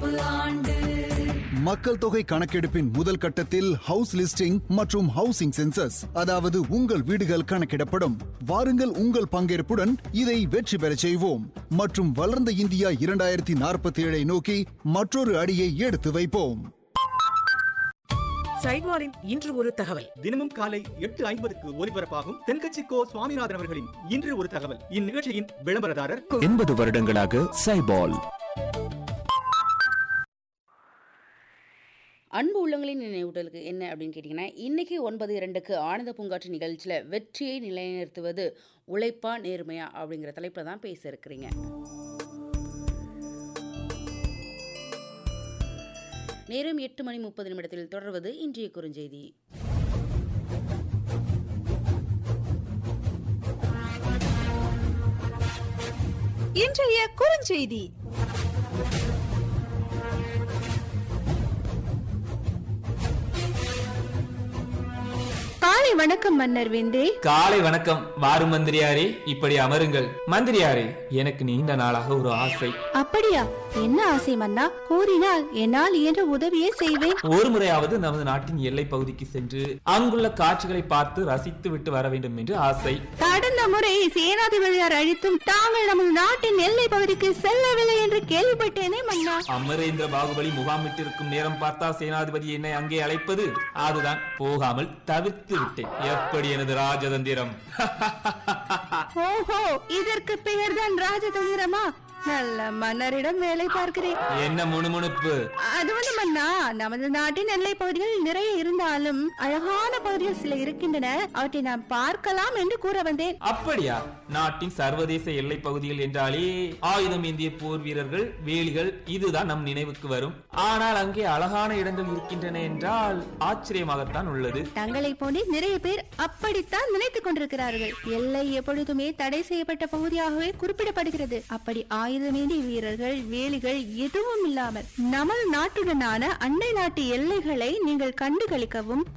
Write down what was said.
நடப்பு ஆண்டு மக்கள் தொகை கணக்கெடுப்பின் முதல் கட்டத்தில் ஹவுஸ் லிஸ்டிங் மற்றும் ஹவுசிங் சென்சஸ் அதாவது உங்கள் வீடுகள் கணக்கிடப்படும் வாருங்கள் உங்கள் பங்கேற்புடன் இதை வெற்றி பெறச் செய்வோம் மற்றும் வளர்ந்த இந்தியா இரண்டாயிரத்தி நாற்பத்தி ஏழை நோக்கி மற்றொரு அடியை எடுத்து வைப்போம் சைட்வாரின் இன்று ஒரு தகவல் தினமும் காலை எட்டு ஐம்பதுக்கு ஒலிபரப்பாகும் தென்கட்சி கோ சுவாமிநாதன் அவர்களின் இன்று ஒரு தகவல் இந்நிகழ்ச்சியின் விளம்பரதாரர் எண்பது வருடங்களாக சைபால் அன்பு உள்ளங்களின் நினைவூட்டலுக்கு என்ன அப்படின்னு கேட்டிங்கன்னா இன்றைக்கி ஒன்பது இரண்டுக்கு ஆனந்த பூங்காற்று நிகழ்ச்சியில் வெற்றியை நிலைநிறுத்துவது உழைப்பா நேர்மையா அப்படிங்கிற தலைப்பில் தான் பேச இருக்கிறீங்க நேரம் எட்டு மணி முப்பது நிமிடத்தில் தொடர்வது இன்றைய குறுஞ்செய்தி இன்றைய குறுஞ்செய்தி காலை வணக்கம் மன்னர் வேந்தே காலை வணக்கம் வாரும் மந்திரியாரே இப்படி அமருங்கள் மந்திரியாரே எனக்கு நீண்ட நாளாக ஒரு ஆசை அப்படியா என்ன ஆசை மன்னா கூறினால் என்னால் இயன்ற உதவியே செய்வேன் ஒரு முறையாவது நமது நாட்டின் எல்லை பகுதிக்கு சென்று அங்குள்ள காட்சிகளை பார்த்து ரசித்து விட்டு வர வேண்டும் என்று ஆசை கடந்த முறை சேனாதிபதியார் அழித்தும் தாங்கள் நமது நாட்டின் எல்லை பகுதிக்கு செல்லவில்லை என்று கேள்விப்பட்டேனே மன்னா அமரேந்திர பாகுபலி முகாமிட்டிருக்கும் நேரம் பார்த்தா சேனாதிபதி என்னை அங்கே அழைப்பது அதுதான் போகாமல் தவிர்த்து விட்டேன் எப்படி எனது ராஜதந்திரம் ஓஹோ இதற்கு பெயர்தான் ராஜதந்திரமா நல்ல மன்னரிடம் வேலை பார்க்கிறேன் என்ன முணுமுணுப்பு அது வந்து மன்னா நமது நாட்டின் எல்லை பகுதிகள் நிறைய இருந்தாலும் அழகான பகுதிகள் சில இருக்கின்றன அவற்றை நாம் பார்க்கலாம் என்று கூற வந்தேன் அப்படியா நாட்டின் சர்வதேச எல்லை பகுதிகள் என்றாலே ஆயுதம் ஏந்திய போர் வீரர்கள் வேலிகள் இதுதான் நம் நினைவுக்கு வரும் ஆனால் அங்கே அழகான இடங்கள் இருக்கின்றன என்றால் ஆச்சரியமாகத்தான் உள்ளது தங்களை போன்றே நிறைய பேர் அப்படித்தான் நினைத்துக் கொண்டிருக்கிறார்கள் எல்லை எப்பொழுதுமே தடை செய்யப்பட்ட பகுதியாகவே குறிப்பிடப்படுகிறது அப்படி ஆயுதமேந்திய வீரர்கள் வேலிகள் எதுவும் இல்லாமல் நமது நாட்டுடனான அண்டை நாட்டு எல்லைகளை நீங்கள் கண்டு களிக்கவும்